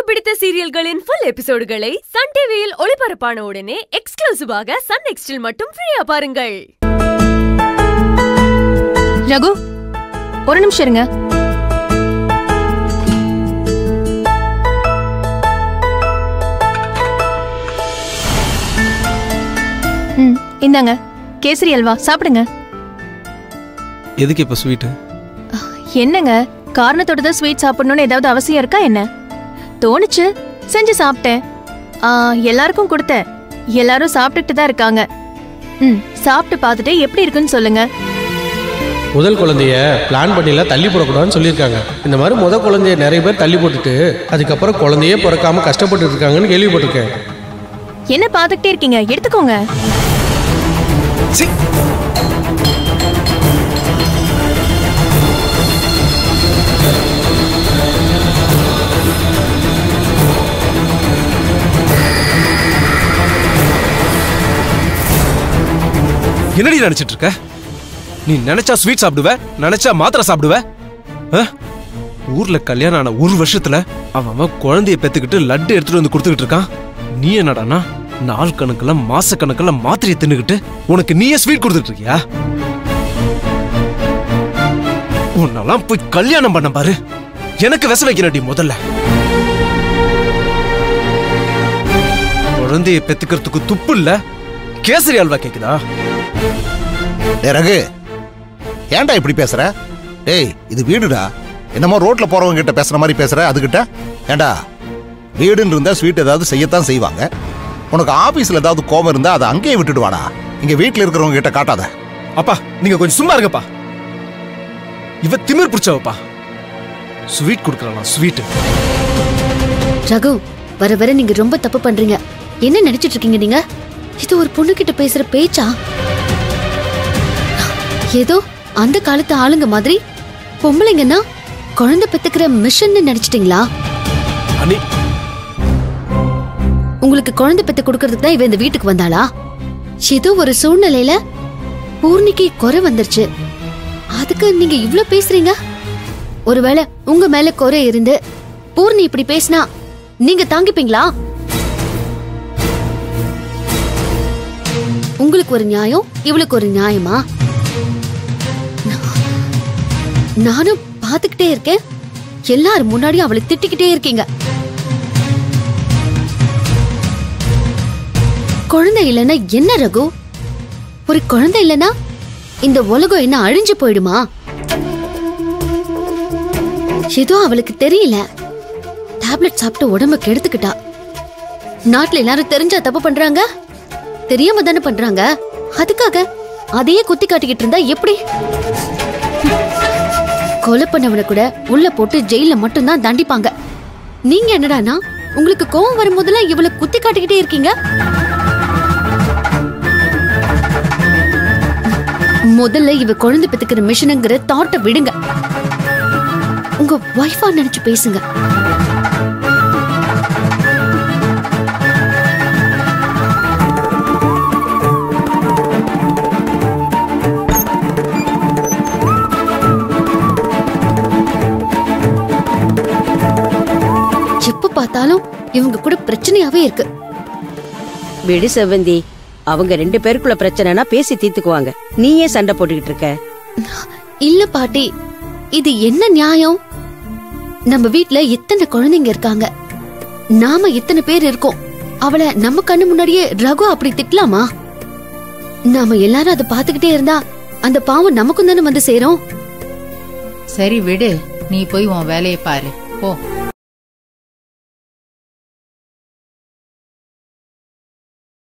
பிடித்த சீரியல்களின் full எபிசோடுகளை Sun டிவியில் ஒளிபரப்பான உடனே எக்ஸ்க்ளூசிவாக சன் நெக்ஸ்டில் மட்டும் ஃப்ரீயா பாருங்கள் ரகு ஒரு நிமிஷம் இருங்க ம் இந்தாங்க கேசரி அல்வா சாப்பிடுங்க எதுக்கு இப்போ ஸ்வீட்டு என்னங்க காரணத்தோட தான் ஸ்வீட் சாப்பிடணும்னு ஏதாவது அவசியம் இருக்கா என்ன தோணுச்சு செஞ்சு சாப்பிட்டேன் ஆ, எல்லாருக்கும் கொடுத்தேன் எல்லாரும் சாப்பிட்டுட்டு தான் இருக்காங்க ம் சாப்பிட்டு பார்த்துட்டு எப்படி இருக்குன்னு சொல்லுங்க முதல் குழந்தைய பிளான் பண்ணிலாம் தள்ளி போடக்கூடாதுன்னு சொல்லியிருக்காங்க இந்த மாதிரி முதல் குழந்தைய நிறைய பேர் தள்ளி போட்டுட்டு அதுக்கப்புறம் குழந்தையே பிறக்காம கஷ்டப்பட்டு இருக்காங்கன்னு கேள்விப்பட்டிருக்கேன் என்ன பார்த்துக்கிட்டே இருக்கீங்க எடுத்துக்கோங்க என்னடி நினைச்சிட்டு இருக்க நீ நினைச்சா ஸ்வீட் சாப்பிடுவ நினைச்சா மாத்திரை சாப்பிடுவ ஆ? ஊர்ல கல்யாணம் ஆன ஒரு வருஷத்துல அவன் அவன் குழந்தைய பெத்துக்கிட்டு லட்டு எடுத்துட்டு வந்து கொடுத்துக்கிட்டு இருக்கான் நீ என்னடானா நாள் கணக்குல மாச கணக்குல மாத்திரையை தின்னுக்கிட்டு உனக்கு நீயே ஸ்வீட் கொடுத்துட்டு இருக்கியா உன்னெல்லாம் போய் கல்யாணம் பண்ண பாரு எனக்கு விச வைக்கிறடி முதல்ல குழந்தைய பெத்துக்கிறதுக்கு துப்பு இல்ல கேசரி அல்வா கேக்குதா டேய் ரகு ஏன்டா இப்படி பேசுற டேய் இது வீடுடா என்னமோ ரோட்ல போறவங்க கிட்ட பேசுற மாதிரி பேசுற அதுகிட்ட ஏன்டா வீடுன்னு இருந்தா ஸ்வீட் ஏதாவது செய்யத்தான் செய்வாங்க உனக்கு ஆபீஸ்ல ஏதாவது கோபம் இருந்தா அதை அங்கேயே விட்டுட்டு வாடா இங்க வீட்ல இருக்கிறவங்க கிட்ட காட்டாத அப்பா நீங்க கொஞ்சம் சும்மா இருங்கப்பா இவ திமிர் பிடிச்சவப்பா ஸ்வீட் கொடுக்கறலாம் ஸ்வீட் ரகு வர வர நீங்க ரொம்ப தப்பு பண்றீங்க என்ன நினைச்சிட்டு இருக்கீங்க நீங்க இது ஒரு பொண்ணு கிட்ட பேசுற பேச்சா ஏதோ அந்த காலத்து ஆளுங்க மாதிரி பொம்பளைங்கன்னா குழந்தை பெத்துக்கிற மிஷன்னு நினைச்சிட்டீங்களா அனி உங்களுக்கு குழந்தை பெத்து கொடுக்கறதுக்கு தான் இவ இந்த வீட்டுக்கு வந்தாளா ஏதோ ஒரு சூழ்நிலையில பூர்ணிக்கு குறை வந்துருச்சு அதுக்கு நீங்க இவ்ளோ பேசுறீங்க ஒருவேளை உங்க மேல குறை இருந்து பூர்ணி இப்படி பேசினா நீங்க தாங்கிப்பீங்களா உங்களுக்கு ஒரு நியாயம் இவளுக்கு ஒரு நியாயமா நானும் பாத்துக்கிட்டே இருக்கேன் எல்லாரும் முன்னாடியும் அவளை திட்டிக்கிட்டே இருக்கீங்க குழந்தை இல்லைன்னா என்ன ரகு ஒரு குழந்தை இல்லைன்னா இந்த உலகம் என்ன அழிஞ்சு போயிடுமா ஏதோ அவளுக்கு தெரியல டேப்லெட் சாப்பிட்டு உடம்ப கெடுத்துக்கிட்டா நாட்டுல எல்லாரும் தெரிஞ்சா தப்பு பண்றாங்க தெரியாம தானே பண்றாங்க அதுக்காக அதையே குத்தி காட்டிக்கிட்டு இருந்தா எப்படி கொலை பண்ணவனை கூட உள்ள போட்டு ஜெயில மட்டும்தான் தண்டிப்பாங்க நீங்க என்னடானா உங்களுக்கு கோவம் வரும்போதெல்லாம் இவளை குத்தி காட்டிக்கிட்டே இருக்கீங்க முதல்ல இவ குழந்தை பெத்துக்கிற மிஷனுங்கிற தாட்டை விடுங்க உங்க ஒய்ஃபா நினைச்சு பேசுங்க எப்ப பார்த்தாலும் இவங்க கூட பிரச்சனையாவே இருக்கு விடு செவ்வந்தி அவங்க ரெண்டு பேருக்குள்ள பிரச்சனைனா பேசி தீர்த்துக்குவாங்க நீ ஏன் சண்டை போட்டுக்கிட்டு இருக்க இல்ல பாட்டி இது என்ன நியாயம் நம்ம வீட்ல எத்தனை குழந்தைங்க இருக்காங்க நாம எத்தனை பேர் இருக்கோம் அவளை நம்ம கண்ணு முன்னாடியே ரகு அப்படி திட்டலாமா நாம எல்லாரும் அதை பாத்துக்கிட்டே இருந்தா அந்த பாவம் நமக்கும் தானே வந்து சேரும் சரி விடு நீ போய் உன் வேலையை பாரு போ